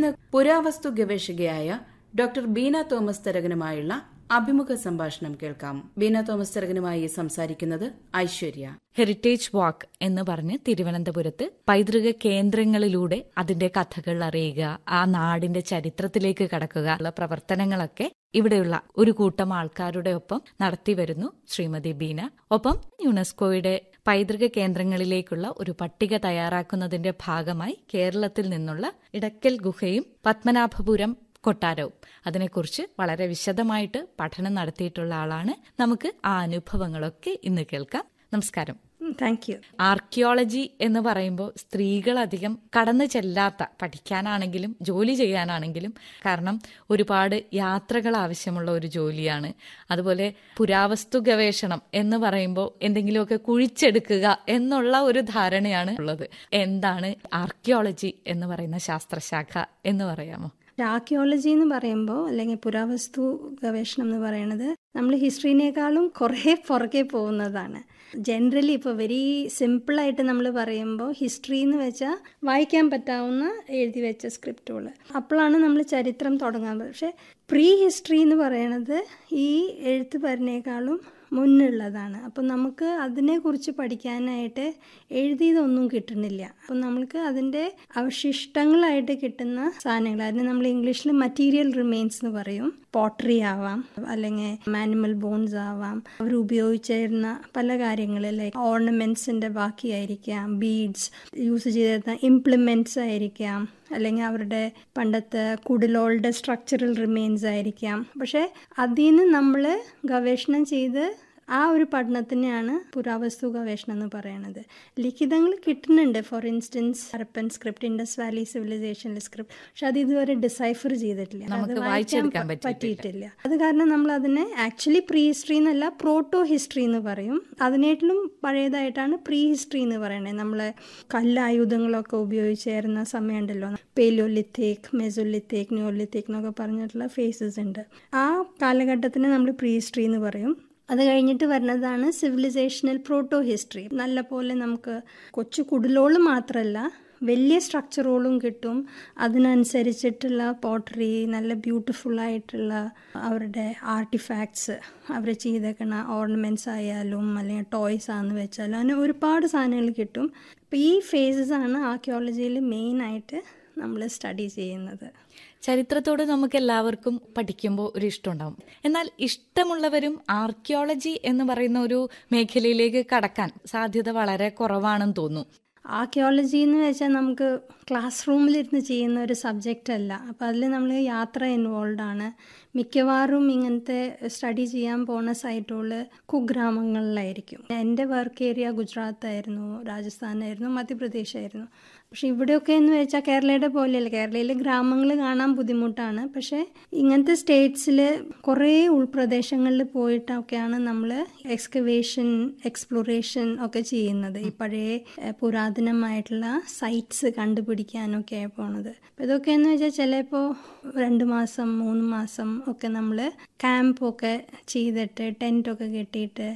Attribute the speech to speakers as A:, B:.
A: ഇന്ന് പുരാവസ്തു ഗവേഷകയായ ഡോക്ടർ ബീന തോമസ് തരകനുമായുള്ള അഭിമുഖ സംഭാഷണം കേൾക്കാം ബീന തോമസ് തരകനുമായി സംസാരിക്കുന്നത് ഐശ്വര്യ
B: ഹെറിറ്റേജ് വാക്ക് എന്ന് പറഞ്ഞ് തിരുവനന്തപുരത്ത് പൈതൃക കേന്ദ്രങ്ങളിലൂടെ അതിന്റെ കഥകൾ അറിയുക ആ നാടിന്റെ ചരിത്രത്തിലേക്ക് കടക്കുക ഉള്ള പ്രവർത്തനങ്ങളൊക്കെ ഇവിടെയുള്ള ഒരു കൂട്ടം ആൾക്കാരുടെ ഒപ്പം നടത്തി വരുന്നു ശ്രീമതി ബീന ഒപ്പം യുനെസ്കോയുടെ പൈതൃക കേന്ദ്രങ്ങളിലേക്കുള്ള ഒരു പട്ടിക തയ്യാറാക്കുന്നതിന്റെ ഭാഗമായി കേരളത്തിൽ നിന്നുള്ള ഇടക്കൽ ഗുഹയും പത്മനാഭപുരം കൊട്ടാരവും അതിനെക്കുറിച്ച് വളരെ വിശദമായിട്ട് പഠനം നടത്തിയിട്ടുള്ള ആളാണ് നമുക്ക് ആ അനുഭവങ്ങളൊക്കെ ഇന്ന് കേൾക്കാം നമസ്കാരം
C: താങ്ക് യു
B: ആർക്കിയോളജി എന്ന് പറയുമ്പോൾ സ്ത്രീകൾ അധികം കടന്നു ചെല്ലാത്ത പഠിക്കാനാണെങ്കിലും ജോലി ചെയ്യാനാണെങ്കിലും കാരണം ഒരുപാട് യാത്രകൾ ആവശ്യമുള്ള ഒരു ജോലിയാണ് അതുപോലെ പുരാവസ്തു ഗവേഷണം എന്ന് പറയുമ്പോൾ എന്തെങ്കിലുമൊക്കെ കുഴിച്ചെടുക്കുക എന്നുള്ള ഒരു ധാരണയാണ് ഉള്ളത് എന്താണ് ആർക്കിയോളജി എന്ന് പറയുന്ന ശാസ്ത്രശാഖ എന്ന് പറയാമോ
C: ആർക്കിയോളജി എന്ന് പറയുമ്പോൾ അല്ലെങ്കിൽ പുരാവസ്തു ഗവേഷണം എന്ന് പറയുന്നത് നമ്മൾ ഹിസ്റ്ററിനേക്കാളും കുറേ പുറകെ പോകുന്നതാണ് ജനറലി ഇപ്പോൾ വെരി സിമ്പിളായിട്ട് നമ്മൾ പറയുമ്പോൾ ഹിസ്റ്ററി എന്ന് വെച്ചാൽ വായിക്കാൻ പറ്റാവുന്ന എഴുതി വെച്ച സ്ക്രിപ്റ്റുകൾ അപ്പോഴാണ് നമ്മൾ ചരിത്രം തുടങ്ങാൻ പക്ഷേ പ്രീ ഹിസ്റ്ററി എന്ന് പറയുന്നത് ഈ എഴുത്ത് പറഞ്ഞേക്കാളും മുന്നുള്ളതാണ് അപ്പം നമുക്ക് അതിനെക്കുറിച്ച് പഠിക്കാനായിട്ട് എഴുതിയതൊന്നും കിട്ടുന്നില്ല അപ്പം നമ്മൾക്ക് അതിൻ്റെ അവശിഷ്ടങ്ങളായിട്ട് കിട്ടുന്ന സാധനങ്ങൾ അതിന് നമ്മൾ ഇംഗ്ലീഷിൽ മറ്റീരിയൽ റിമെയിൻസ് എന്ന് പറയും പോട്ടറി ആവാം അല്ലെങ്കിൽ മാനിമൽ ബോൺസ് ആവാം അവർ ഉപയോഗിച്ചിരുന്ന പല കാര്യങ്ങൾ ലൈക്ക് ഓർണമെൻറ്റ്സിൻ്റെ ബാക്കിയായിരിക്കാം ബീഡ്സ് യൂസ് ചെയ്തിരുന്ന ഇംപ്ലിമെൻറ്റ്സ് ആയിരിക്കാം അല്ലെങ്കിൽ അവരുടെ പണ്ടത്തെ കുടിലോളുടെ സ്ട്രക്ചറൽ റിമെയിൻസ് ആയിരിക്കാം പക്ഷേ അതിൽ നിന്ന് നമ്മൾ ഗവേഷണം ചെയ്ത് ആ ഒരു പഠനത്തിനെയാണ് പുരാവസ്തു ഗവേഷണം എന്ന് പറയുന്നത് ലിഖിതങ്ങൾ കിട്ടുന്നുണ്ട് for instance Harappan script Indus valley സിവിലൈസേഷനിലെ സ്ക്രിപ്റ്റ് പക്ഷെ അത് ഇതുവരെ ഡിസൈഫർ ചെയ്തിട്ടില്ല അത്
B: നമുക്ക്
C: വായിക്കാൻ
B: വായിച്ചെടുക്കാൻ
C: പ-
B: പറ്റിയിട്ടില്ല.
C: പറ്റിയിട്ടില്ല അത് കാരണം നമ്മൾ അതിനെ ആക്ച്വലി പ്രീ ഹിസ്റ്ററി എന്നല്ല പ്രോട്ടോ ഹിസ്റ്ററി എന്ന് പറയും അതിനേറ്റിലും പഴയതായിട്ടാണ് പ്രീ ഹിസ്റ്ററി എന്ന് പറയുന്നത് നമ്മൾ കല്ലായുധങ്ങളൊക്കെ ഉപയോഗിച്ചായിരുന്ന സമയമുണ്ടല്ലോ പേലിയോലിത്തേക്ക് മെസോലിത്തേക്ക് ന്യൂലിത്തേക്ക് എന്നൊക്കെ പറഞ്ഞിട്ടുള്ള ഫേസസ് ഉണ്ട് ആ കാലഘട്ടത്തിന് നമ്മൾ പ്രീ ഹിസ്റ്ററി എന്ന് പറയും അത് കഴിഞ്ഞിട്ട് വരുന്നതാണ് സിവിലൈസേഷണൽ പ്രോട്ടോ ഹിസ്റ്ററി നല്ല പോലെ നമുക്ക് കൊച്ചു കുടിലോള് മാത്രമല്ല വലിയ സ്ട്രക്ചറോളും കിട്ടും അതിനനുസരിച്ചിട്ടുള്ള പോട്ടറി നല്ല ബ്യൂട്ടിഫുൾ ആയിട്ടുള്ള അവരുടെ ആർട്ടിഫാക്ട്സ് അവർ ചെയ്തേക്കണ ഓർണമെൻറ്റ്സ് ആയാലും അല്ലെങ്കിൽ ടോയ്സ് ആണെന്ന് വെച്ചാലും അങ്ങനെ ഒരുപാട് സാധനങ്ങൾ കിട്ടും അപ്പോൾ ഈ ഫേസസ് ആണ് ആർക്കിയോളജിയിൽ മെയിനായിട്ട് നമ്മൾ സ്റ്റഡി ചെയ്യുന്നത്
B: ചരിത്രത്തോട് നമുക്ക് എല്ലാവർക്കും പഠിക്കുമ്പോൾ ഒരു ഇഷ്ടമുണ്ടാവും എന്നാൽ ഇഷ്ടമുള്ളവരും ആർക്കിയോളജി എന്ന് പറയുന്ന ഒരു മേഖലയിലേക്ക് കടക്കാൻ സാധ്യത വളരെ കുറവാണെന്ന് തോന്നുന്നു
C: ആർക്കിയോളജി എന്ന് വെച്ചാൽ നമുക്ക് ക്ലാസ് റൂമിലിരുന്ന് ചെയ്യുന്ന ഒരു സബ്ജക്റ്റ് അല്ല അപ്പോൾ അതിൽ നമ്മൾ യാത്ര ഇൻവോൾവ് ആണ് മിക്കവാറും ഇങ്ങനത്തെ സ്റ്റഡി ചെയ്യാൻ പോണ സൈറ്റുകൾ കുഗ്രാമങ്ങളിലായിരിക്കും എൻ്റെ വർക്ക് ഏരിയ ഗുജറാത്തായിരുന്നു രാജസ്ഥാനായിരുന്നു മധ്യപ്രദേശായിരുന്നു പക്ഷെ ഇവിടെയൊക്കെ എന്ന് വെച്ചാൽ കേരളയുടെ പോലെയല്ല കേരളയിലെ ഗ്രാമങ്ങൾ കാണാൻ ബുദ്ധിമുട്ടാണ് പക്ഷേ ഇങ്ങനത്തെ സ്റ്റേറ്റ്സിൽ കുറേ ഉൾപ്രദേശങ്ങളിൽ പോയിട്ടൊക്കെയാണ് നമ്മൾ എക്സ്കവേഷൻ എക്സ്പ്ലോറേഷൻ ഒക്കെ ചെയ്യുന്നത് ഈ പഴയ ഏഹ്, പുരാതനമായിട്ടുള്ള സൈറ്റ്സ് കണ്ടുപിടിക്കാനൊക്കെ പോണത് അപ്പോൾ ഇതൊക്കെയെന്ന് വെച്ചാൽ ചിലപ്പോൾ രണ്ട് മാസം മൂന്ന് മാസം ഒക്കെ നമ്മൾ ക്യാമ്പൊക്കെ ചെയ്തിട്ട് ടെൻറ്റൊക്കെ കെട്ടിയിട്ട്